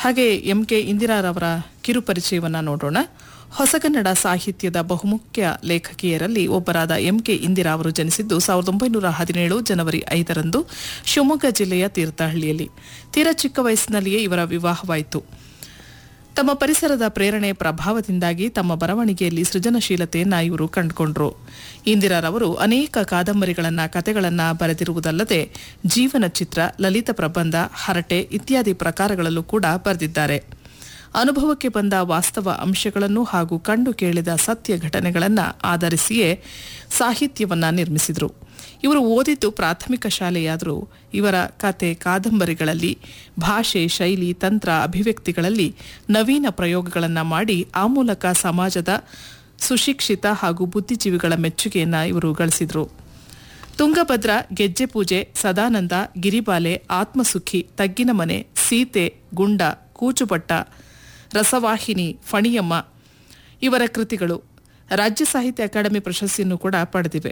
ಹಾಗೆ M K ಇಂದಿರಾರವರ ಕಿರುಪರಿಚಯವನ್ನ ನೋಡೋಣ ಹೊಸಗನ್ನಡ ಸಾಹಿತ್ಯದ ಬಹುಮುಖ್ಯ ಲೇಖಕಿಯರಲ್ಲಿ ಒಬ್ಬರಾದ ಎಂ ಕೆ ಇಂದಿರಾ ಅವರು ಜನಿಸಿದ್ದು ಸಾವಿರದ ಒಂಬೈನೂರ ಹದಿನೇಳು ಜನವರಿ ಐದರಂದು ಶಿವಮೊಗ್ಗ ಜಿಲ್ಲೆಯ ತೀರ್ಥಹಳ್ಳಿಯಲ್ಲಿ ತೀರಾ ಚಿಕ್ಕ ವಯಸ್ಸಿನಲ್ಲಿಯೇ ಇವರ ವಿವಾಹವಾಯಿತು ತಮ್ಮ ಪರಿಸರದ ಪ್ರೇರಣೆ ಪ್ರಭಾವದಿಂದಾಗಿ ತಮ್ಮ ಬರವಣಿಗೆಯಲ್ಲಿ ಸೃಜನಶೀಲತೆಯನ್ನ ಇವರು ಕಂಡುಕೊಂಡ್ರು ಇಂದಿರಾರವರು ಅನೇಕ ಕಾದಂಬರಿಗಳನ್ನ ಕತೆಗಳನ್ನ ಬರೆದಿರುವುದಲ್ಲದೆ ಜೀವನ ಚಿತ್ರ ಲಲಿತ ಪ್ರಬಂಧ ಹರಟೆ ಇತ್ಯಾದಿ ಪ್ರಕಾರಗಳಲ್ಲೂ ಕೂಡ ಬರೆದಿದ್ದಾರೆ ಅನುಭವಕ್ಕೆ ಬಂದ ವಾಸ್ತವ ಅಂಶಗಳನ್ನು ಹಾಗೂ ಕಂಡು ಕೇಳಿದ ಸತ್ಯ ಘಟನೆಗಳನ್ನ ಆಧರಿಸಿಯೇ ಸಾಹಿತ್ಯವನ್ನ ನಿರ್ಮಿಸಿದರು ಇವರು ಓದಿದ್ದು ಪ್ರಾಥಮಿಕ ಶಾಲೆಯಾದರೂ ಇವರ ಕತೆ ಕಾದಂಬರಿಗಳಲ್ಲಿ ಭಾಷೆ ಶೈಲಿ ತಂತ್ರ ಅಭಿವ್ಯಕ್ತಿಗಳಲ್ಲಿ ನವೀನ ಪ್ರಯೋಗಗಳನ್ನು ಮಾಡಿ ಆ ಮೂಲಕ ಸಮಾಜದ ಸುಶಿಕ್ಷಿತ ಹಾಗೂ ಬುದ್ಧಿಜೀವಿಗಳ ಮೆಚ್ಚುಗೆಯನ್ನ ಇವರು ಗಳಿಸಿದರು ತುಂಗಭದ್ರ ಗೆಜ್ಜೆ ಪೂಜೆ ಸದಾನಂದ ಗಿರಿಬಾಲೆ ಆತ್ಮಸುಖಿ ತಗ್ಗಿನ ಮನೆ ಸೀತೆ ಗುಂಡ ಕೂಚುಪಟ್ಟ ರಸವಾಹಿನಿ ಫಣಿಯಮ್ಮ ಇವರ ಕೃತಿಗಳು ರಾಜ್ಯ ಸಾಹಿತ್ಯ ಅಕಾಡೆಮಿ ಪ್ರಶಸ್ತಿಯನ್ನು ಕೂಡ ಪಡೆದಿವೆ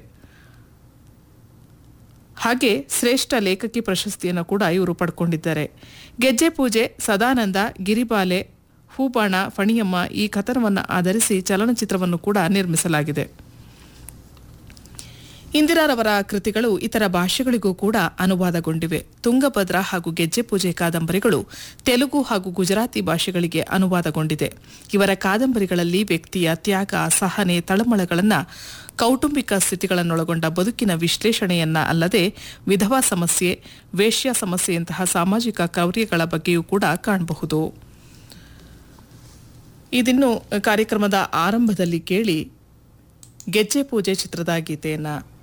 ಹಾಗೆ ಶ್ರೇಷ್ಠ ಲೇಖಕಿ ಪ್ರಶಸ್ತಿಯನ್ನು ಕೂಡ ಇವರು ಪಡ್ಕೊಂಡಿದ್ದಾರೆ ಗೆಜ್ಜೆ ಪೂಜೆ ಸದಾನಂದ ಗಿರಿಬಾಲೆ ಹೂಬಾಣ ಫಣಿಯಮ್ಮ ಈ ಕಥನವನ್ನು ಆಧರಿಸಿ ಚಲನಚಿತ್ರವನ್ನು ಕೂಡ ನಿರ್ಮಿಸಲಾಗಿದೆ ಇಂದಿರಾರವರ ಕೃತಿಗಳು ಇತರ ಭಾಷೆಗಳಿಗೂ ಕೂಡ ಅನುವಾದಗೊಂಡಿವೆ ತುಂಗಭದ್ರ ಹಾಗೂ ಗೆಜ್ಜೆ ಪೂಜೆ ಕಾದಂಬರಿಗಳು ತೆಲುಗು ಹಾಗೂ ಗುಜರಾತಿ ಭಾಷೆಗಳಿಗೆ ಅನುವಾದಗೊಂಡಿದೆ ಇವರ ಕಾದಂಬರಿಗಳಲ್ಲಿ ವ್ಯಕ್ತಿಯ ತ್ಯಾಗ ಸಹನೆ ತಳಮಳಗಳನ್ನು ಕೌಟುಂಬಿಕ ಸ್ಥಿತಿಗಳನ್ನೊಳಗೊಂಡ ಬದುಕಿನ ವಿಶ್ಲೇಷಣೆಯನ್ನ ಅಲ್ಲದೆ ವಿಧವಾ ಸಮಸ್ಯೆ ವೇಶ್ಯ ಸಮಸ್ಯೆಯಂತಹ ಸಾಮಾಜಿಕ ಕ್ರೌರ್ಯಗಳ ಬಗ್ಗೆಯೂ ಕೂಡ ಕಾಣಬಹುದು ಇದಿನ್ನು ಕಾರ್ಯಕ್ರಮದ ಆರಂಭದಲ್ಲಿ ಕೇಳಿ ಗೆಜ್ಜೆ ಪೂಜೆ ಚಿತ್ರದ ಗೀತೆಯನ್ನ